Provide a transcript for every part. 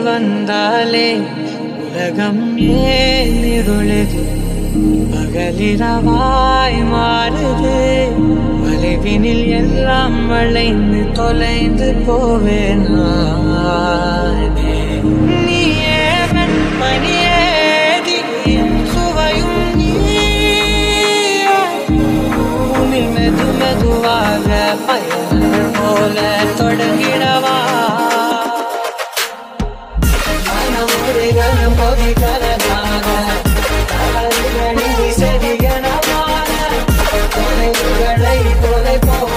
வந்தாலே உலகம் ஏன் இருளுது பகலிரவாய் மாறுது வளைவினில் எல்லாம் வளைந்து தொலைந்து போவேனே நீயே வெண்மணியே திடீர் சுவையும் நீயே பூமியில் மெது மெதுவாக பயணங்கள் போல தொடங்கிடவா மனம் ஒரு கணம் கொதிக்கிறதாக கால்களில் செடிகனமான தொலைவுகளை தொலை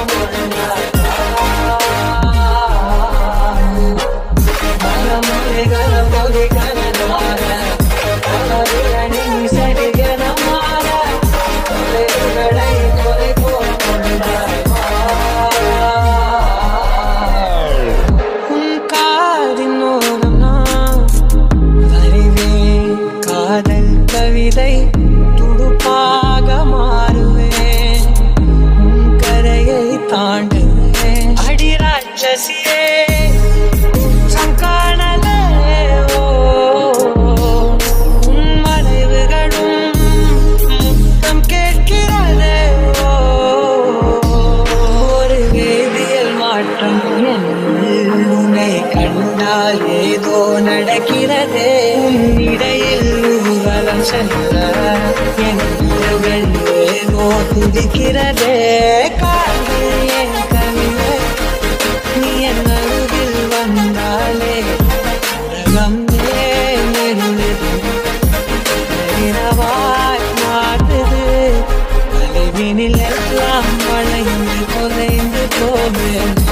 மனம் ஒரு கணம் கொதிக்கிறதாக கால்களில் செடிகனமான தொலைவுகளை தொலை உன் காதின் ஓரம் நான் வரைவேன் காதல் கவிதை துடுப்பாக மாறுவேன் உன் கரையை தாண்டுவேன் அடி ராட்சசியே குற்றம் காணலே ஓ உன் மறைவுகளும் முத்தம் கேட்கிறதே ஓ ஒரு வேதியியல் மாற்றம் என்னுள் உன்னை கண்டால் ஏதோ நடக்கிறதே உன் இடையில் ஊர்வலம் செல்ல என் உறவுகள் ஏதோ துடிக்கிறதே காதல் என் கவிதை நீ என் அருகில் வந்தாலே உலகம் ஏன் இருளுது இரவாய் மாறுது வளைவினில் எல்லாம் வளைந்து தொலைந்து போவேன்